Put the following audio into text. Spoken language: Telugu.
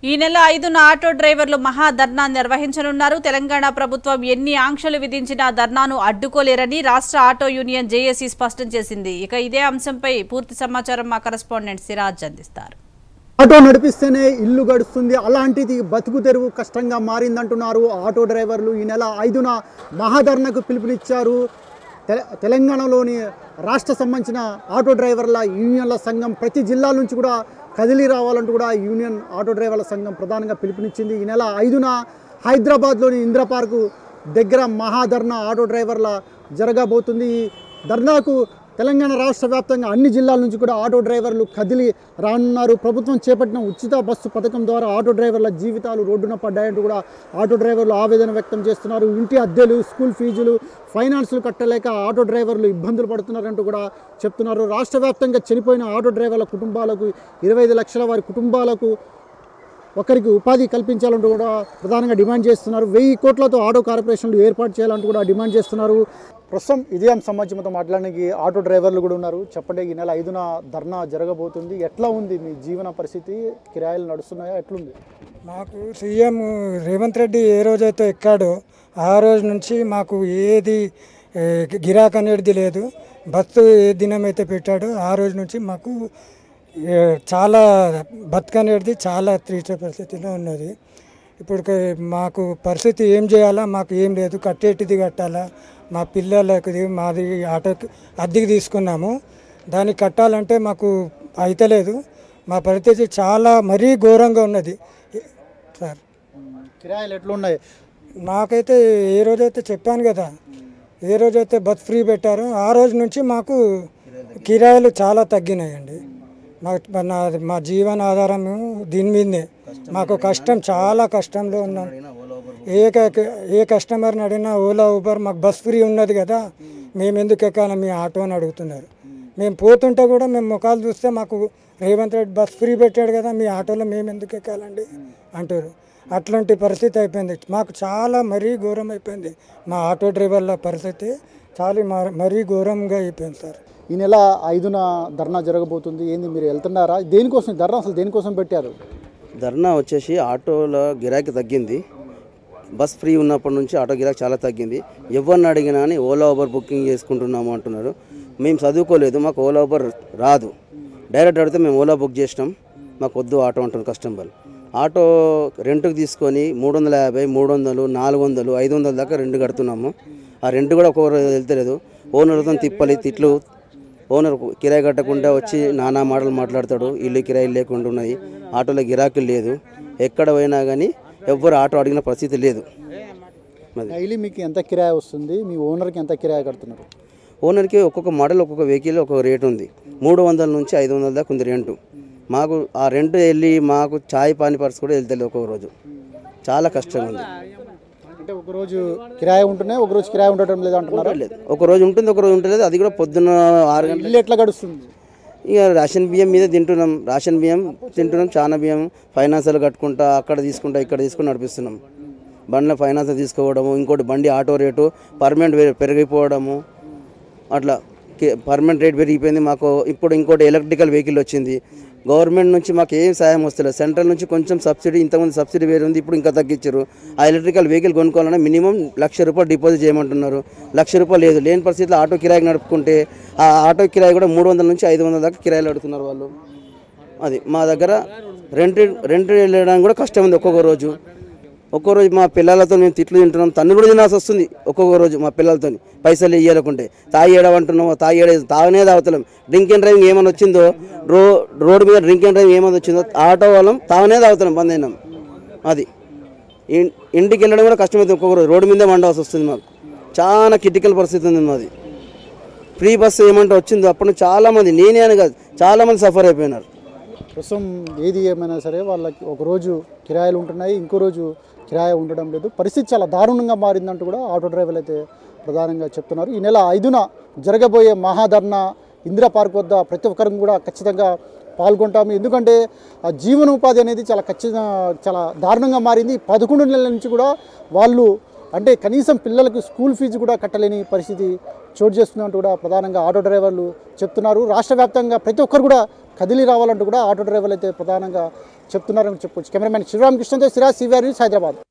ఈ నెల ఐదున ఆటో డ్రైవర్లు మహా ధర్నా నిర్వహించనున్నారు తెలంగాణ ప్రభుత్వం ఎన్ని ఆంక్షలు విధించినా ధర్నాను అడ్డుకోలేరని రాష్ట్ర ఆటో యూనియన్ జేఏసీ స్పష్టం చేసింది ఇక ఇదే అంశంపై పూర్తి సమాచారం మా కరెస్పాండెంట్ సిరాజ్ అందిస్తారు ఆటో నడిపిస్తేనే ఇల్లు గడుస్తుంది అలాంటిది బతుకు తెరువు కష్టంగా మారిందంటున్నారు ఆటో డ్రైవర్లు ఈ నెల ఐదున మహాధర్నకు పిలుపునిచ్చారు తెల- తెలంగాణలోని రాష్ట్ర సంబంధించిన ఆటో డ్రైవర్ల యూనియన్ల సంఘం ప్రతి జిల్లా నుంచి కూడా కదిలి రావాలంటూ కూడా యూనియన్ ఆటో డ్రైవర్ల సంఘం ప్రధానంగా పిలుపునిచ్చింది ఈ నెల ఐదున హైదరాబాద్లోని ఇంద్ర పార్కు దగ్గర మహాధర్నా ఆటో డ్రైవర్ల జరగబోతుంది ఈ ధర్నాకు తెలంగాణ రాష్ట్ర వ్యాప్తంగా అన్ని జిల్లాల నుంచి కూడా ఆటో డ్రైవర్లు కదిలి రానున్నారు ప్రభుత్వం చేపట్టిన ఉచిత బస్సు పథకం ద్వారా ఆటో డ్రైవర్ల జీవితాలు రోడ్డున పడ్డాయంటూ కూడా ఆటో డ్రైవర్లు ఆవేదన వ్యక్తం చేస్తున్నారు ఇంటి అద్దెలు స్కూల్ ఫీజులు ఫైనాన్సులు కట్టలేక ఆటో డ్రైవర్లు ఇబ్బందులు పడుతున్నారంటూ కూడా చెప్తున్నారు రాష్ట్ర వ్యాప్తంగా చనిపోయిన ఆటో డ్రైవర్ల కుటుంబాలకు ఇరవై ఐదు లక్షల వారి కుటుంబాలకు ఒకరికి ఉపాధి కల్పించాలంటూ కూడా ప్రధానంగా డిమాండ్ చేస్తున్నారు వెయ్యి కోట్లతో ఆటో కార్పొరేషన్లు ఏర్పాటు చేయాలంటూ కూడా డిమాండ్ చేస్తున్నారు ప్రస్తుతం ఇదే అంశం సంబంధించి మాట్లాడడానికి ఆటో డ్రైవర్లు కూడా ఉన్నారు చెప్పండి ఈ నెల ఐదున ధర్నా జరగబోతుంది ఎట్లా ఉంది మీ జీవన పరిస్థితి కిరాయిలు నడుస్తున్నాయా ఎట్లుంది మాకు సీఎం రేవంత్ రెడ్డి ఏ రోజైతే ఎక్కాడో ఆ రోజు నుంచి మాకు ఏది ఏ, గిరాక్ అనేది లేదు బస్సు ఏ దినం అయితే పెట్టాడో ఆ రోజు నుంచి మాకు ఏ, చాలా బతుకనేది చాలా తీర్చే పరిస్థితిలో ఉన్నది ఇప్పుడు క- మాకు పరిస్థితి ఏం చేయాలా మాకు ఏం లేదు కట్టేటిది కట్టాలా మా పిల్లలకి మాది ఆటోకి అద్దెకి తీసుకున్నాము దాన్ని కట్టాలంటే మాకు అయితలేదు మా పరిస్థితి చాలా మరీ ఘోరంగా ఉన్నది సార్ కిరాయిలు ఎట్లున్నాయి నాకైతే ఏ రోజైతే చెప్పాను కదా ఏ రోజైతే బస్ ఫ్రీ పెట్టారో ఆ రోజు నుంచి మాకు కిరాయిలు చాలా తగ్గినాయండి మా నా మా జీవన ఆధారం దీని మీదనే మాకు కష్టం చాలా కష్టంలో ఉన్నాం ఏ క- ఏ కస్టమర్ని అడిగినా ఓలా ఊబర్ మాకు బస్ ఫ్రీ ఉన్నది కదా మేము ఎందుకు ఎక్కాలి మీ ఆటో అని అడుగుతున్నారు మేము పోతుంటే కూడా మేము ముఖాలు చూస్తే మాకు రేవంత్ రెడ్డి బస్ ఫ్రీ పెట్టాడు కదా మీ ఆటోలో మేము ఎందుకు ఎక్కాలండి అంటారు అట్లాంటి పరిస్థితి అయిపోయింది మాకు చాలా మరీ ఘోరం అయిపోయింది మా ఆటో డ్రైవర్ల పరిస్థితి చాలా మర- మరీ ఘోరంగా అయిపోయింది సార్ ఈ నెల ఐదున ధర్నా జరగబోతుంది ఏంది మీరు వెళ్తున్నారా దేనికోసం ధర్నా అసలు దేనికోసం పెట్టారు ధర్నా వచ్చేసి ఆటోలో గిరాకీ తగ్గింది బస్ ఫ్రీ ఉన్నప్పటి నుంచి ఆటో గిరాకీ చాలా తగ్గింది ఎవరిని అడిగినా అని ఓలా ఊబర్ బుకింగ్ చేసుకుంటున్నాము అంటున్నారు మేము చదువుకోలేదు మాకు ఓలా ఊబర్ రాదు డైరెక్ట్ అడిగితే మేము ఓలా బుక్ చేసినాం మాకు వద్దు ఆటో అంటున్నారు కస్టమర్ ఆటో రెంట్కి తీసుకొని మూడు వందల యాభై మూడు వందలు నాలుగు వందలు ఐదు వందల దాకా రెంట్ కడుతున్నాము ఆ రెంట్ కూడా ఒక్కొక్క రోజు వెళ్తలేదు ఓనర్తో తిప్పలి తిట్లు ఓనర్ కిరాయి కట్టకుండా వచ్చి నానా మాటలు మాట్లాడతాడు ఇల్లు కిరాయి లేకుండా ఉన్నది ఆటోలో గిరాకీ లేదు ఎక్కడ పోయినా కానీ ఎవ్వరు ఆటో అడిగిన పరిస్థితి లేదు మరి డైలీ మీకు ఎంత కిరాయి వస్తుంది మీ ఓనర్కి ఎంత కిరాయి కడుతున్నారు ఓనర్కి ఒక్కొక్క మోడల్ ఒక్కొక్క వెహికల్ ఒక్కొక్క రేట్ ఉంది మూడు వందల నుంచి ఐదు వందల దాకా ఉంది రెంటు మాకు ఆ రెంట్ వెళ్ళి మాకు చాయ్ పాని పర్స్ కూడా వెళ్తలేదు ఒక్కొక్క రోజు చాలా కష్టంగా ఉంది అంటే ఒక రోజు కిరాయి ఉంటున్నాయి ఒక రోజు కిరాయి ఉండటం లేదు అంటున్నారు లేదు ఒక రోజు ఉంటుంది ఒక రోజు ఉంటుంది అది కూడా పొద్దున్న ఆరు గంటల ఇల్లు ఎట్లా గడుస్తుంది ఇక రేషన్ బియ్యం మీద తింటున్నాం రేషన్ బియ్యం తింటున్నాం చాలా బియ్యం ఫైనాన్షియల్ కట్టుకుంటా అక్కడ తీసుకుంటా ఇక్కడ తీసుకుని నడిపిస్తున్నాం బండ్ల ఫైనాన్స్ తీసుకోవడము ఇంకోటి బండి ఆటో రేటు పర్మనెంట్ వే- పెరిగిపోవడము అట్లా కే- పర్మనెంట్ రేట్ పెరిగిపోయింది మాకు ఇప్పుడు ఇంకోటి ఎలక్ట్రికల్ వెహికల్ వచ్చింది గవర్నమెంట్ నుంచి మాకు ఏం సాయం వస్తలేదు సెంట్రల్ నుంచి కొంచెం సబ్సిడీ ఇంతకుముందు సబ్సిడీ వేరే ఉంది ఇప్పుడు ఇంకా తగ్గించారు ఆ ఎలక్ట్రికల్ వెహికల్ కొనుక్కోవాలన్నా మినిమం లక్ష రూపాయలు డిపాజిట్ చేయమంటున్నారు లక్ష రూపాయలు లేదు లేని పరిస్థితిలో ఆటో కిరాయి నడుపుకుంటే ఆ ఆటో కిరాయి కూడా మూడు వందల నుంచి ఐదు వందల దాకా కిరాయిలు అడుగుతున్నారు వాళ్ళు అది మా దగ్గర రెంట్ రెంట్ వెళ్ళడానికి కూడా కష్టం ఉంది ఒక్కొక్క రోజు ఒక్కో రోజు మా పిల్లలతో మేము తిట్లు తింటున్నాం తన్ను కూడా తినాల్సి వస్తుంది ఒక్కొక్క రోజు మా పిల్లలతో పైసలు ఇవ్వలేకుంటే తాగి ఏడవంటున్నామో తాగి ఏడ తాగనే తాగుతలేం డ్రింక్ అండ్ డ్రైవింగ్ ఏమైనా వచ్చిందో రో రోడ్డు మీద డ్రింక్ అండ్ డ్రైవింగ్ ఏమైనా వచ్చిందో ఆటో వాళ్ళం తాగనే తాగుతున్నాం బంద్ అయినాం అది ఇన్- ఇంటికి వెళ్ళడం కూడా కష్టమవుతుంది ఒక్కొక్క రోజు రోడ్డు మీదే వండాల్సి వస్తుంది మాకు చాలా క్రిటికల్ పరిస్థితి ఉంది మాది ఫ్రీ బస్సు ఏమంటే వచ్చిందో అప్పుడు నుంచి చాలామంది నేనే అని కాదు చాలామంది సఫర్ అయిపోయినారు ప్రస్తుతం ఏది ఏమైనా సరే వాళ్ళకి ఒక రోజు కిరాయిలు ఉంటున్నాయి ఇంకో రోజు కిరాయి ఉండడం లేదు పరిస్థితి చాలా దారుణంగా మారిందంటూ కూడా ఆటో డ్రైవర్లు అయితే ప్రధానంగా చెప్తున్నారు ఈ నెల ఐదున జరగబోయే మహాధర్ణ ఇందిరా పార్క్ వద్ద ప్రతి ఒక్కరం కూడా ఖచ్చితంగా పాల్గొంటాము ఎందుకంటే ఆ జీవనోపాధి అనేది చాలా ఖచ్చితంగా చాలా దారుణంగా మారింది పదకొండు నెలల నుంచి కూడా వాళ్ళు అంటే కనీసం పిల్లలకు స్కూల్ ఫీజు కూడా కట్టలేని పరిస్థితి చోటు చేస్తున్నట్టు కూడా ప్రధానంగా ఆటో డ్రైవర్లు చెప్తున్నారు రాష్ట్ర వ్యాప్తంగా ప్రతి ఒక్కరు కూడా కదిలి రావాలంటూ కూడా ఆటో డ్రైవర్లు అయితే ప్రధానంగా చెప్తున్నారని చెప్పొచ్చు కెమెరామెన్ శ్రీరామ్ కృష్ణతో సిరాజ్ సివిఆర్ న్యూస్ హైదరాబాద్